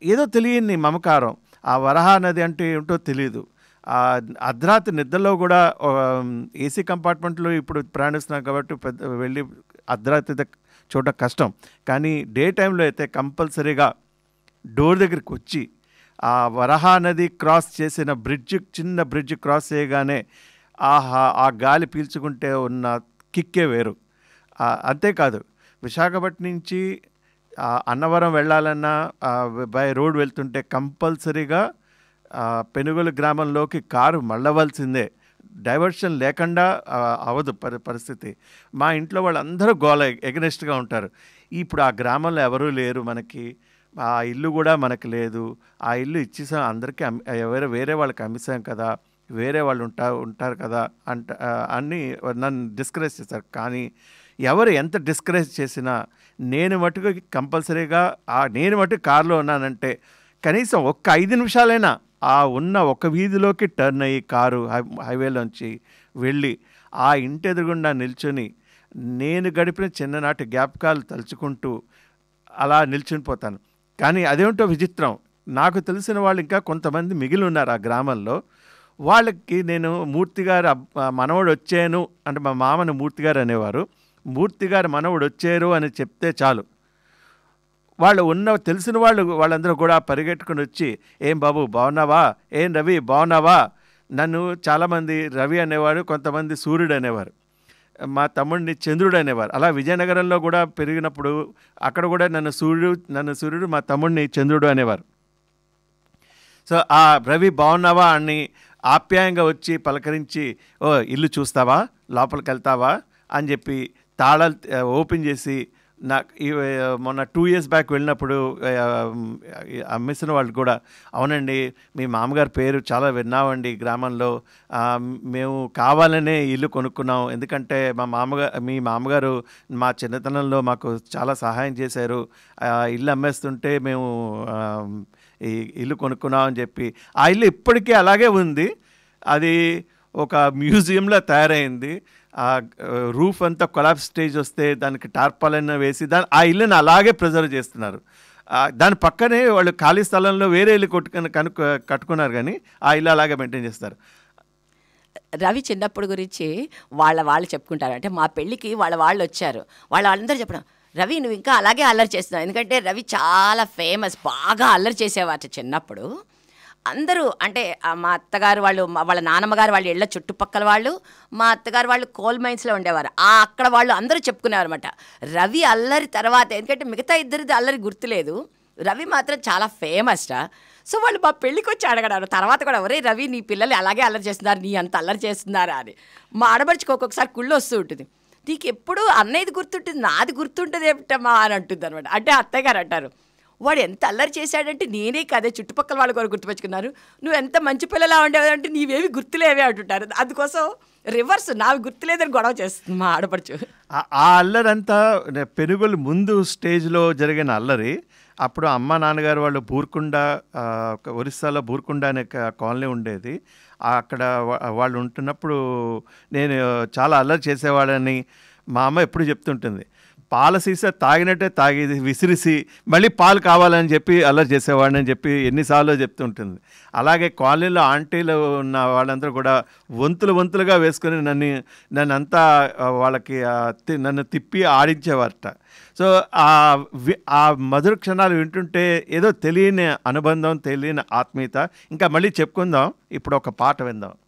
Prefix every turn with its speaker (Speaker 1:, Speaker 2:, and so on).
Speaker 1: ఏదో తెలియని మమకారం ఆ వరహా నది అంటే ఏమిటో తెలియదు ఆ అర్ధరాత్రి నిద్రలో కూడా ఏసీ కంపార్ట్మెంట్లో ఇప్పుడు ప్రయాణిస్తున్నాం కాబట్టి పెద్ద వెళ్ళి అర్ధరాత్రి ద- చూడడం కష్టం కానీ డే టైంలో అయితే కంపల్సరీగా డోర్ దగ్గరికి వచ్చి ఆ వరహా నది క్రాస్ చేసిన బ్రిడ్జ్ చిన్న బ్రిడ్జ్ క్రాస్ చేయగానే ఆహా ఆ గాలి పీల్చుకుంటే ఉన్న కిక్కే వేరు ఆ, అంతేకాదు విశాఖపట్నం నుంచి ఆ, అన్నవరం వెళ్ళాలన్నా ఆ, బై రోడ్ వెళ్తుంటే కంపల్సరీగా ఆ, పెనుగోలు గ్రామంలోకి కారు మళ్ళవలసిందే డైవర్షన్ లేకుండా ఆ, అవదు పరి పరిస్థితి మా ఇంట్లో వాళ్ళందరూ గోల ఎగనెస్ట్గా ఉంటారు ఇప్పుడు ఆ గ్రామంలో ఎవరూ లేరు మనకి ఆ ఇల్లు కూడా మనకు లేదు ఆ ఇల్లు ఇచ్చేసాం అందరికీ అమ్మి వేరే వేరే వాళ్ళకి అమ్మేసాం కదా వేరే వాళ్ళు ఉంటా ఉంటారు కదా అంట ఆ, అని నన్ను డిస్కరేజ్ చేశారు కానీ ఎవరు ఎంత డిస్కరేజ్ చేసినా నేను మటుకు కంపల్సరీగా ఆ నేను మటుకు కారులో ఉన్నానంటే కనీసం ఒక్క ఐదు నిమిషాలైనా ఆ ఉన్న ఒక వీధిలోకి టర్న్ అయ్యి కారు హై హైవేలోంచి వెళ్ళి ఆ ఇంటి ఎదురుగుండా నిల్చొని నేను గడిపిన చిన్ననాటి జ్ఞాపకాలు తలుచుకుంటూ అలా నిల్చునిపోతాను కానీ అదేమిటో విచిత్రం నాకు తెలిసిన వాళ్ళు ఇంకా కొంతమంది మిగిలి ఉన్నారు ఆ గ్రామంలో వాళ్ళకి నేను మూర్తి గారు అబ్- ఆ మనవడు వచ్చాను అంటే మా మామను మూర్తి గారు అనేవారు మూర్తి గారు మనవడు వచ్చారు అని చెప్తే చాలు వాళ్ళు ఉన్న తెలిసిన వాళ్ళు వాళ్ళందరూ కూడా పరిగెట్టుకుని వచ్చి ఏం బాబు బాగున్నావా ఏం రవి బాగున్నావా నన్ను చాలామంది రవి అనేవారు కొంతమంది సూర్యుడు అనేవారు మా తమ్ముడిని చంద్రుడు అనేవారు అలా విజయనగరంలో కూడా పెరిగినప్పుడు అక్కడ కూడా నన్ను సూర్యుడు నన్ను సూర్యుడు మా తమ్ముడిని చంద్రుడు అనేవారు సో ఆ రవి బాగున్నావా అని ఆప్యాయంగా వచ్చి పలకరించి ఓ ఇల్లు చూస్తావా లోపలికి వెళ్తావా అని చెప్పి తాళాలు ఆ, ఓపెన్ చేసి నా ఈ, ఆ, మొన్న టూ ఇయర్స్ బ్యాక్ వెళ్ళినప్పుడు ఆ, అమ్మేసిన వాళ్ళు కూడా అవునండి మీ మామగారి పేరు చాలా విన్నామండి ఈ గ్రామంలో ఆ, మేము కావాలనే ఇల్లు కొనుక్కున్నాం ఎందుకంటే మా మామగారు మీ మామగారు మా చిన్నతనంలో మాకు చాలా సహాయం చేశారు ఆ, ఇల్లు అమ్మేస్తుంటే మేము ఆ, ఈ ఇల్లు కొనుక్కున్నాం అని చెప్పి ఆ ఇల్లు ఇప్పటికీ అలాగే ఉంది అది ఒక మ్యూజియంలో తయారైంది ఆ రూఫ్ అంతా కొలాప్స్ స్టేజ్ వస్తే దానికి టార్పాలైన వేసి దాని ఆ ఇల్లుని అలాగే ప్రిజర్వ్ చేస్తున్నారు ఆ, దాని పక్కనే వాళ్ళు ఖాళీ స్థలంలో వేరే ఇల్లు కొట్టుకుని కనుక్కు కట్టుకున్నారు కానీ ఆ ఇల్లు అలాగే మెయింటైన్ చేస్తారు
Speaker 2: రవి చిన్నప్పుడు గురించి వాళ్ళ వాళ్ళు చెప్పుకుంటారు అంటే మా పెళ్ళికి వాళ్ళ వాళ్ళు వచ్చారు వాళ్ళ వాళ్ళందరూ చెప్పడం రవి నువ్వు ఇంకా అలాగే అల్లరి చేస్తున్నావు ఎందుకంటే రవి చాలా ఫేమస్ బాగా అల్లరి చేసేవారు చిన్నప్పుడు అందరూ అంటే ఆ మా అత్తగారు వాళ్ళు మా- వాళ్ళ నాన్నమ్మగారు వాళ్ళ ఇళ్ళ చుట్టుపక్కల వాళ్ళు మా అత్తగారు వాళ్ళు కోల్ మైన్స్లో ఉండేవారు ఆ అక్కడ వాళ్ళు అందరూ చెప్పుకునేవారు అనమాట రవి అల్లరి తర్వాత ఎందుకంటే మిగతా ఇద్దరిది అల్లరి గుర్తులేదు రవి మాత్రం చాలా ఫేమస్ రా సో వాళ్ళు మా పెళ్ళికి వచ్చి అడగడారు తర్వాత కూడా ఒరే రవి నీ పిల్లలు అలాగే అల్లరి చేస్తున్నారు నీ అంత అల్లరి చేస్తున్నారా అని మా ఆడబడుచుకు ఒక్కొక్కసారి కుళ్ళు వస్తూ ఉంటుంది నీకు ఎప్పుడు అన్నయ్యది గుర్తుంటుంది నాది గుర్తుంటుంది ఏమిటమ్మా అని అంటుంది అనమాట అంటే అత్తయ్య గారు అంటారు వాడు ఎంత అల్లరి చేశాడంటే నేనే కదే చుట్టుపక్కల వాళ్ళు కూడా గుర్తుపెట్టుకున్నారు నువ్వు ఎంత మంచి పిల్లలా ఉండేవంటే నీవేవి గుర్తులేవే అంటుంటారు అందుకోసం రివర్స్ నావి గుర్తులేదని గొడవ చేస్తుంది మా ఆడపడుచు
Speaker 1: ఆ- ఆ అల్లరంతా నే- పెనుగోలు ముందు స్టేజ్లో జరిగిన అల్లరి అప్పుడు అమ్మ నాన్నగారు వాళ్ళు బూర్కుండ ఆ, ఒక ఒరిస్సాలో బూర్కుండ అనే ఒక కాలనీ ఉండేది ఆ అక్కడ వా- వాళ్ళు ఉంటున్నప్పుడు నేను చాలా అల్లరి చేసేవాడని మా అమ్మ ఎప్పుడు చెప్తుంటుంది పాల సీసా తాగినట్టే తాగి విసిరిసి మళ్ళీ పాలు కావాలని చెప్పి అల్లరి చేసేవాడిని అని చెప్పి ఎన్నిసార్లు చెప్తుంటుంది అలాగే కాలనీలో ఆంటీలు ఉన్న వాళ్ళందరూ కూడా వంతులు వంతులుగా వేసుకొని నన్ను నన్ను అంతా ఆ, వాళ్ళకి ఆ, తి- నన్ను తిప్పి ఆడించేవారట సో ఆ వి- ఆ మధుర క్షణాలు వింటుంటే ఏదో తెలియని అనుబంధం తెలియని ఆత్మీయత ఇంకా మళ్ళీ చెప్పుకుందాం ఇప్పుడు ఒక పాట విందాం